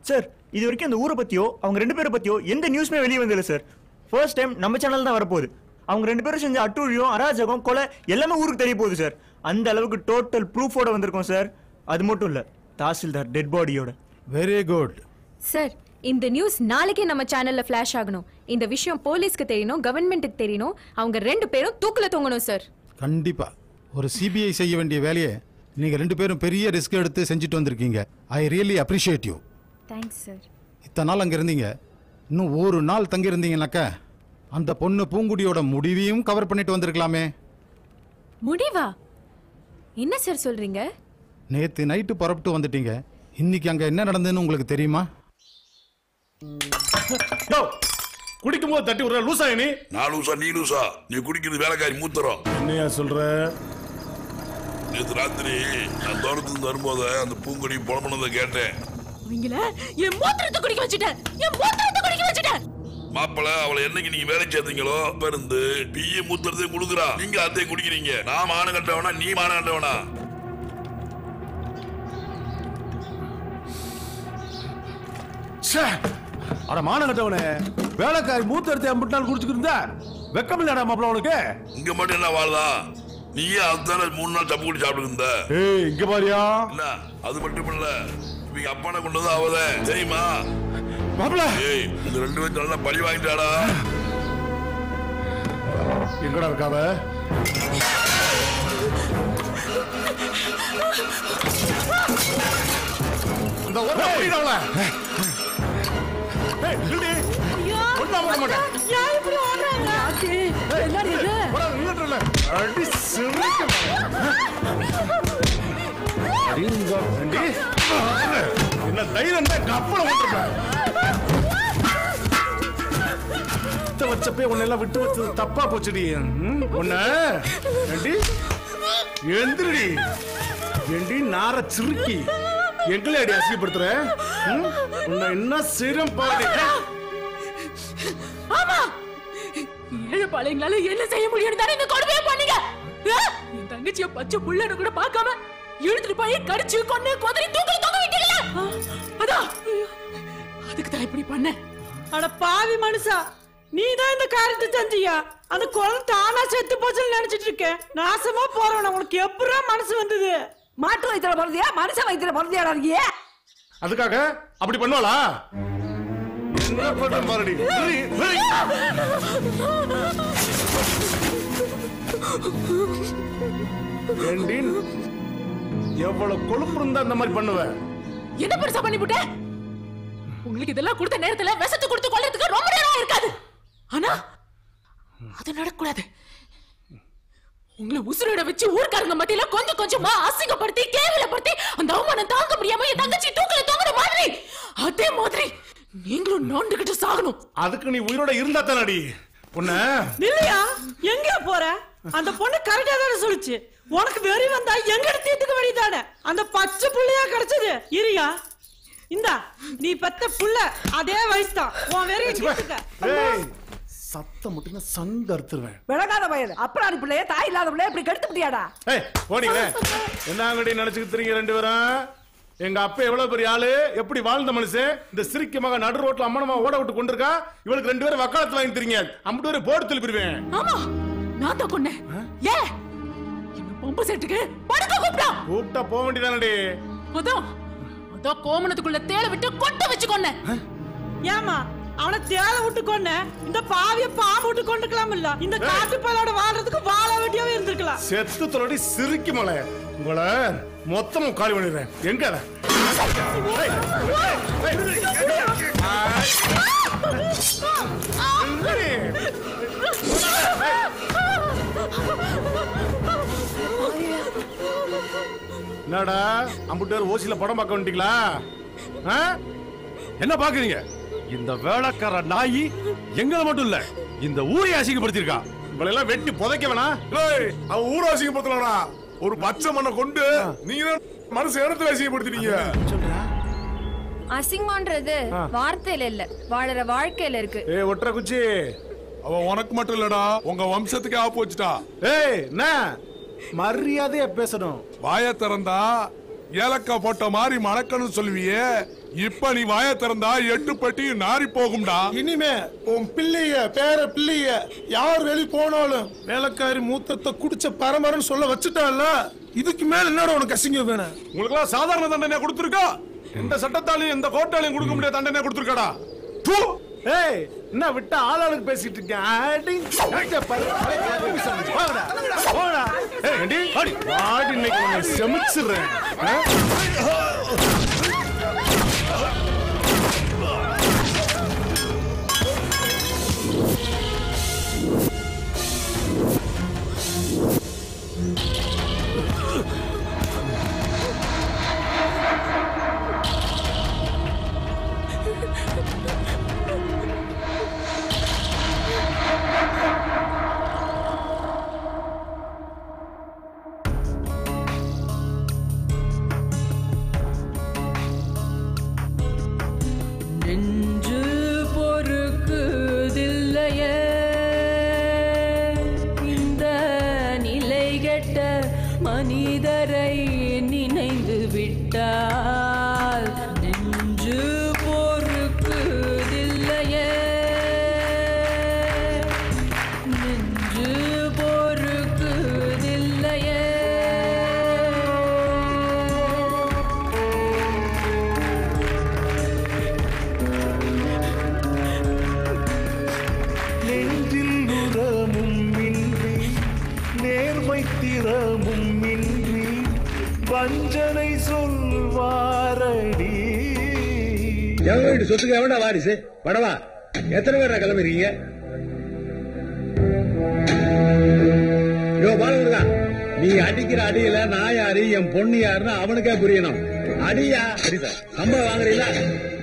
Sir இது வரைக்கும் அந்த ஊரை பத்தியோ அவங்க ரெண்டு பேரை பத்தியோ எந்த நியூஸ்மே வெளியே வந்ததில்ல சார் ஃபர்ஸ்ட் டைம் நம்ம சேனல் தான் வரப்போகுது அவங்க ரெண்டு பேரும் செஞ்ச அட்டூழியம் அராஜகம் கொலை எல்லாமே ஊருக்கு தெரிய போகுது சார் அந்த அளவுக்கு டோட்டல் ப்ரூஃபோட வந்திருக்கோம் சார் அது மட்டும் இல்ல தாசில்தார் டெட் பாடியோட வெரி குட் சார் இந்த நியூஸ் நாளைக்கே நம்ம சேனல்ல ஃபிளாஷ் ஆகணும் இந்த விஷயம் போலீஸ்க்கு தெரியணும் கவர்மெண்ட்டுக்கு தெரியணும் அவங்க ரெண்டு பேரும் தூக்குல தொங்கணும் சார் கண்டிப்பா ஒரு சிபிஐ செய்ய வேண்டிய வேலையை நீங்க ரெண்டு பேரும் பெரிய ரிஸ்க் எடுத்து செஞ்சுட்டு வந்திருக்கீங்க I really appreciate you thanks sir இத்தனை நாள் அங்க இருந்தீங்க இன்னும் ஒரு நாள் தங்கி இருந்தீங்கன்னாக்கா அந்த பொண்ணு பூங்குடியோட முடிவையும் கவர் பண்ணிட்டு வந்திருக்கலாமே முடிவா என்ன சார் சொல்றீங்க நேத்து நைட்டு புறப்பட்டு வந்துட்டீங்க இன்னைக்கு அங்க என்ன நடந்ததுன்னு உங்களுக்கு தெரியுமா குடிக்கும் போது தட்டி விடுற லூசா நீ நான் லூசா நீ லூசா நீ குடிக்கிறது வேலைக்காரி மூத்தரம் என்னையா சொல்ற நேற்று ராத்திரி நான் தோட்டத்துக்கு வரும்போது அந்த பூங்கொடி புலம்புனதை கேட்டேன் அவங்கள என் மூத்திரத்தை குடிக்க வச்சுட்டேன் என் மூத்திரத்தை குடிக்க வச்சுட்டேன் மாப்பிள அவளை என்னைக்கு நீங்க வேலை சேர்த்தீங்களோ அப்ப இருந்து பிய மூத்திரத்தை குடுக்குறா நீங்க அத்தையும் குடிக்கிறீங்க நான் மானம் கட்டவனா நீ மானம் கட்டவனா ச்சே அட மானம் கட்டவனே வேலைக்காரி மூத்த எடுத்து எம்பிட்டு நாள் குடிச்சுக்கிட்டு இருந்தா வெக்கம் இல்லடா மாப்பிள உனக்கு இங்க மட்டும் என்ன வாழ்தா நீயே அதுதானே மூணு நாள் தப்பு குடி சாப்பிட்டு இருந்த ஏய் இங்க பாரியா என்ன அது மட்டும் இல்ல இவங்க அப்பானை கொண்டது அவத தெரியுமா மாப்பிள ஏய் இந்த ரெண்டு பேரும் நல்லா பழி வாங்கிட்டாடா எங்கடா இருக்காவ அந்த ஒரு அப்படிடாவல ஏய் நில்லுடி ஒண்ணா போட மாட்டேன் போடா, நின்னுட்டுல. அடி சிரிக்க அடிங்க அடி என்ன தைரியம் தான் கப்பல விட்டுருப்பேன் விட்டு வச்சப்பே உன்னெல்லாம் விட்டு வச்சது தப்பா போச்சுடி ம், உன்ன ஏண்டி எந்திரடி ஏண்டி நார சிறுக்கி எங்களை அடி அசிங்கப்படுத்துற ம்? உன்னை என்ன சிரம் பாடி ஆமா ஏழு பாளையங்களால என்ன செய்ய முடியும் தானே இந்த கொடுமையை பண்ணீங்க ஆ? என் தங்கச்சிய பச்சை புள்ளன்னு கூட பார்க்காம இழுத்துட்டு போய் கடிச்சு கொண்டு குதிரை தூக்கி தொங்க விட்டீங்களா ஆ, அதான் அதுக்கு தான் இப்படி பண்ணேன் அட பாவி மனுஷா நீ தான் இந்த காரியத்தை செஞ்சியா அந்த குழந்தை தானா செத்து போச்சுன்னு நினைச்சிட்டு இருக்கேன் நாசமா போறவன உனக்கு எப்படா மனசு வந்தது மாட்டு வயிற்றுல பிறந்தியா மனுஷ வயிற்றுல பிறந்தியாடா நீ அதுக்காக அப்படி பண்ணுவாளா என்ன பண்ற பாருடி விரி, விரி. ஏண்டி எவ்வளவு கொழுப்பு இருந்தா இந்த மாதிரி பண்ணுவ என்ன பெருசா பண்ணிவிட்ட உங்களுக்கு இதெல்லாம் கொடுத்த நேரத்துல விஷத்தை கொடுத்து கொள்றதுக்கு ரொம்ப நேரம் இருக்காது ஆனா அது நடக்கூடாது உங்களை உசுரோட வச்சு ஊர்க்காரங்க மத்தியில கொஞ்சம் கொஞ்சமா அசிங்கப்படுத்தி கேவலப்படுத்தி அந்த அவமானம் தாங்க முடியாம என் தங்கச்சி தூக்கல தொங்குற மாதிரி அதே மாதிரி நீங்களும் நோண்டுகிட்டு சாகணும் அதுக்கு நீ உயிரோட இருந்தா தானடி உன்ன இல்லையா எங்க போற அந்த பொண்ணு கரெக்டா தானே சொல்லுச்சு உனக்கு வெறி வந்தா எங்க தீர்த்துக்க வேண்டியதானே அந்த பச்சை புள்ளையா கிடைச்சது இரியா இந்தா நீ பெத்த புள்ள அதே வயசு தான் உன் வெறிய தீர்த்துக்க ஏய் சத்தம் மட்டும் சங்க அறுத்துருவேன் விளங்காத வயது அப்புறம் பிள்ளைய தாய் இல்லாத பிள்ளைய இப்படி கெடுத்து முடியாடா ஏய் போனீங்க என்னங்கடி நினைச்சுக்கிட்டு ரெண்டு பேரும் எங்க அப்பா எவ்வளவு பெரிய ஆளு எப்படி வாழ்ந்த மனுஷன் இந்த சிரிக்க மக நடு ரோட்ல அம்மனமா ஓட விட்டு கொண்டிருக்கா இவளுக்கு ரெண்டு பேரும் வக்காலத்து வாங்கி தரீங்க அம்பட்டு பேரும் போட்டு திருப்பிடுவேன் ஆமா நான் தான் கொன்னேன் ஏ என்ன பம்பு செட்டுக்கு படுக்க கூப்பிட்டா கூப்பிட்டா போக வேண்டியதானடி அதான் அதான் கோமணத்துக்குள்ள தேள விட்டு கொட்ட வச்சு கொன்னேன் ஏமா அவனை தேலை விட்டு கொன்ன இந்த பாவிய பாம்பு விட்டு கொண்டுக்கலாம் இல்ல இந்த காட்டு பலோட வாழ்றதுக்கு வாழ வேண்டியவே இருந்திருக்கலாம் செத்து தொலடி சிரிக்கு மலை உங்களை மொத்தமும் காலி பண்ணிடுறேன் எங்க அவன்? ஏய், ஏய், ஏய், எங்கடி? என்னடா அம்புட்டு பேர் ஓசில படம் பார்க்க வந்துட்டீங்களா ஆ? என்ன பாக்குறீங்க இந்த வேலைக்கார நாயி எங்களை மட்டும் இல்ல இந்த ஊரை அசிங்கப்படுத்திருக்கா இவளெல்லாம் வெட்டி புதைக்க வேணா ஏய், அவன் ஊர அசிங்கப்படுத்தலடா ஒரு பச்சை மண்ணை கொண்டு நீங்க தான் மனசு இடத்துல அசிங்கப்படுத்திட்டீங்க அசிங்கம்ன்றது வார்த்தையில இல்ல வாழற வாழ்க்கையில இருக்கு ஏ ஒற்ற குச்சி அவ உனக்கு மட்டும் இல்லடா உங்க வம்சத்துக்கே ஆப்பு வச்சுட்டா ஏய் என்ன மரியாதையா பேசணும் வாய திறந்தா ஏலக்காய் போட்ட மாதிரி மணக்கணும் சொல்லுவியே இப்ப நீ வாய திறந்தா எட்டு பட்டி நாரி போகும்டா இனிமே உன் பிள்ளைய பேர பிள்ளைய யார் வெளி போனாலும் வேலைக்காரி மூத்தத்தை குடிச்ச பரம்பரைன்னு சொல்ல வச்சுட்டால இதுக்கு மேல என்னடா உனக்கு அசிங்கம் வேணும் உங்களுக்கு எல்லாம் சாதாரண தண்டனை கொடுத்துருக்கா எந்த சட்டத்தாலையும் எந்த கோட்டாலையும் கொடுக்க முடியாத தண்டனை கொடுத்துருக்காடா ஏய் என்ன விட்டா ஆளாளுக்கு பேசிட்டு இருக்கேன் அடி, அடிச்ச பாரு. போடா, போடா. ஏய், ஏண்டி? வாடி இன்னைக்கு உன்னை செமிச்சிடுறேன் ஆ? நெஞ்சு பொறுக்குதில்லையே இந்த நிலை கெட்ட மனிதரை நினைந்து விட்டால் நெஞ்சு பொறுக்குதில்லையே நெஞ்சு பொறுக்குதில்லையே நெஞ்சில் உரமும் இன்றி நேர்மை திறமும் இன்றி வஞ்சனை சொல்வாரடி எவன் வீட்டு சொத்துக்கு எவன்டா வாரிசு வடவா எத்தனை பேரா கிளம்புறீங்க யோ பாலமுருகா நீ அடிக்கிற அடியில நான் யாரு என் பொண்ணு யாருன்னு அவனுக்கே புரியணும் அடியா சரி சார் சம்பளம் வாங்குறீங்களா